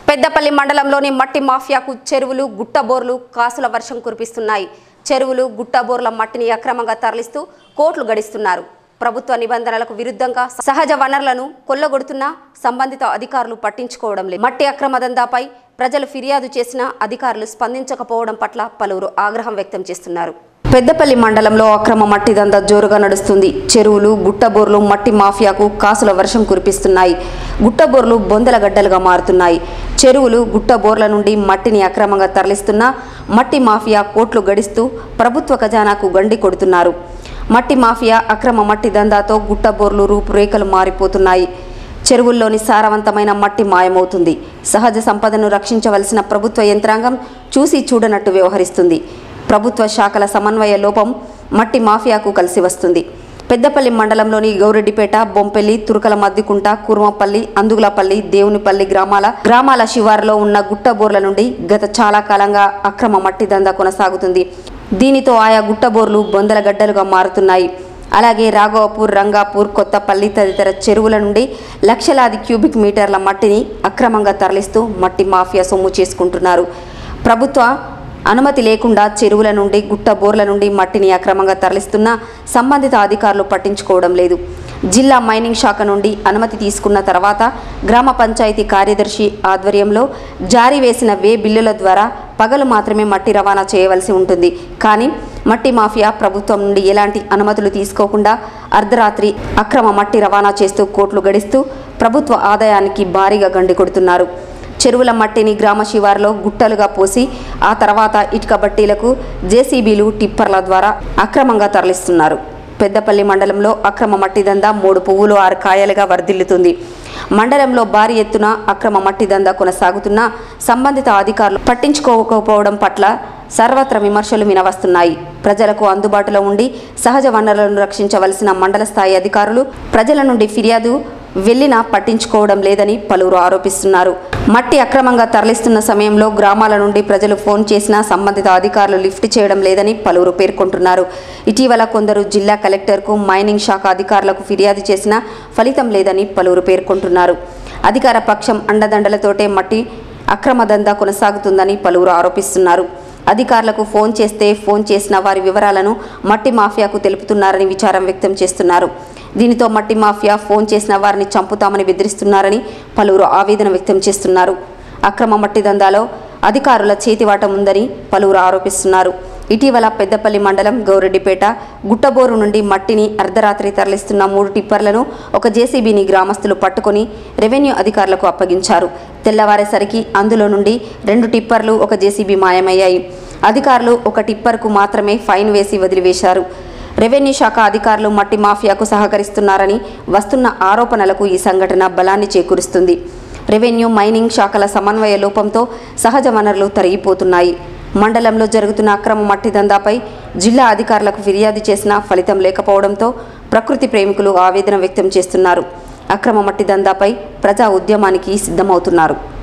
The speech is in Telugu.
పెద్దపల్లి మండలంలోని మట్టి మాఫియాకు చెరువులు గుట్టబోర్లు కాసుల వర్షం కురిపిస్తున్నాయి చెరువులు గుట్టబోర్ల మట్టిని అక్రమంగా తరలిస్తూ కోట్లు గడిస్తున్నారు ప్రభుత్వ నిబంధనలకు విరుద్ధంగా సహజ వనరులను కొల్లగొడుతున్న సంబంధిత అధికారులు పట్టించుకోవడం లేదు మట్టి అక్రమ దందాపై ప్రజలు ఫిర్యాదు చేసినా అధికారులు స్పందించకపోవడం పట్ల పలువురు ఆగ్రహం వ్యక్తం చేస్తున్నారు పెద్దపల్లి మండలంలో అక్రమ మట్టి దందా జోరుగా నడుస్తుంది చెరువులు గుట్టబోర్లు మట్టి మాఫియాకు కాసుల వర్షం కురిపిస్తున్నాయి గుట్టబోర్లు బొందల గడ్డలుగా మారుతున్నాయి చెరువులు గుట్టబోర్ల నుండి మట్టిని అక్రమంగా తరలిస్తున్న మట్టి మాఫియా కోట్లు గడిస్తూ ప్రభుత్వ ఖజానాకు గండి కొడుతున్నారు మట్టి మాఫియా అక్రమ మట్టి దందాతో గుట్టబోర్లు రూపురేఖలు మారిపోతున్నాయి చెరువుల్లోని సారవంతమైన మట్టి మాయమవుతుంది సహజ సంపదను రక్షించవలసిన ప్రభుత్వ యంత్రాంగం చూసి చూడనట్టు వ్యవహరిస్తుంది ప్రభుత్వ శాఖల సమన్వయ లోపం మట్టి మాఫియాకు కలిసి వస్తుంది పెద్దపల్లి మండలంలోని గౌరెడ్డిపేట బొంపెల్లి తురకల మద్దికుంట కుర్మపల్లి అందుగులపల్లి దేవునిపల్లి గ్రామాల గ్రామాల శివారులో ఉన్న గుట్టబోర్ల నుండి గత చాలా కాలంగా అక్రమ మట్టి దందా కొనసాగుతుంది దీనితో ఆయా గుట్టబోర్లు బొందల గడ్డలుగా మారుతున్నాయి అలాగే రాఘవపూర్ రంగాపూర్ కొత్తపల్లి తదితర చెరువుల నుండి లక్షలాది క్యూబిక్ మీటర్ల మట్టిని అక్రమంగా తరలిస్తూ మట్టి మాఫియా సొమ్ము చేసుకుంటున్నారు ప్రభుత్వ అనుమతి లేకుండా చెరువుల నుండి గుట్ట బోర్ల నుండి మట్టిని అక్రమంగా తరలిస్తున్న సంబంధిత అధికారులు పట్టించుకోవడం లేదు జిల్లా మైనింగ్ శాఖ నుండి అనుమతి తీసుకున్న తర్వాత గ్రామ పంచాయతీ కార్యదర్శి ఆధ్వర్యంలో జారీ వేసిన వే బిల్లుల ద్వారా పగలు మాత్రమే మట్టి రవాణా చేయవలసి ఉంటుంది కానీ మట్టి మాఫియా ప్రభుత్వం నుండి ఎలాంటి అనుమతులు తీసుకోకుండా అర్ధరాత్రి అక్రమ మట్టి రవాణా చేస్తూ కోట్లు గడిస్తూ ప్రభుత్వ ఆదాయానికి భారీగా గండి కొడుతున్నారు చెరువుల మట్టిని గ్రామ శివారులో గుట్టలుగా పోసి ఆ తర్వాత ఇటుక బట్టీలకు జేసీబీలు టిప్పర్ల ద్వారా అక్రమంగా తరలిస్తున్నారు పెద్దపల్లి మండలంలో అక్రమ మట్టి దందా మూడు పువ్వులు ఆరు కాయలుగా వర్ధిల్లుతుంది మండలంలో భారీ ఎత్తున అక్రమ మట్టి దందా కొనసాగుతున్న సంబంధిత అధికారులు పట్టించుకోకపోవడం పట్ల సర్వత్ర విమర్శలు వినవస్తున్నాయి ప్రజలకు అందుబాటులో ఉండి సహజ వనరులను రక్షించవలసిన మండల స్థాయి అధికారులు ప్రజల నుండి ఫిర్యాదు వెళ్లినా పట్టించుకోవడం లేదని పలువురు ఆరోపిస్తున్నారు మట్టి అక్రమంగా తరలిస్తున్న సమయంలో గ్రామాల నుండి ప్రజలు ఫోన్ చేసినా సంబంధిత అధికారులు లిఫ్ట్ చేయడం లేదని పలువురు పేర్కొంటున్నారు ఇటీవల కొందరు జిల్లా కలెక్టర్కు మైనింగ్ శాఖ అధికారులకు ఫిర్యాదు చేసినా ఫలితం లేదని పలువురు పేర్కొంటున్నారు అధికార పక్షం అండదండలతోటే మట్టి అక్రమ దందా కొనసాగుతుందని పలువురు ఆరోపిస్తున్నారు అధికారులకు ఫోన్ చేస్తే ఫోన్ చేసిన వారి వివరాలను మట్టి మాఫియాకు తెలుపుతున్నారని విచారం వ్యక్తం చేస్తున్నారు దీనితో మట్టి మాఫియా ఫోన్ చేసిన వారిని చంపుతామని బెదిరిస్తున్నారని పలువురు ఆవేదన వ్యక్తం చేస్తున్నారు అక్రమ మట్టి దందాలో అధికారుల చేతివాటం ఉందని పలువురు ఆరోపిస్తున్నారు ఇటీవల పెద్దపల్లి మండలం గౌరెడ్డిపేట గుట్టబోరు నుండి మట్టిని అర్ధరాత్రి తరలిస్తున్న మూడు టిప్పర్లను ఒక జేసీబీని గ్రామస్తులు పట్టుకొని రెవెన్యూ అధికారులకు అప్పగించారు తెల్లవారేసరికి అందులో నుండి రెండు టిప్పర్లు ఒక జేసీబీ మాయమయ్యాయి అధికారులు ఒక టిప్పర్కు మాత్రమే ఫైన్ వేసి వదిలివేశారు రెవెన్యూ శాఖ అధికారులు మట్టి మాఫియాకు సహకరిస్తున్నారని వస్తున్న ఆరోపణలకు ఈ సంఘటన బలాన్ని చేకూరుస్తుంది రెవెన్యూ మైనింగ్ శాఖల సమన్వయ లోపంతో సహజ వనరులు తరిగిపోతున్నాయి మండలంలో జరుగుతున్న అక్రమ మట్టి దందాపై జిల్లా అధికారులకు ఫిర్యాదు చేసినా ఫలితం లేకపోవడంతో ప్రకృతి ప్రేమికులు ఆవేదన వ్యక్తం చేస్తున్నారు అక్రమ మట్టి దందాపై ప్రజా ఉద్యమానికి సిద్ధమవుతున్నారు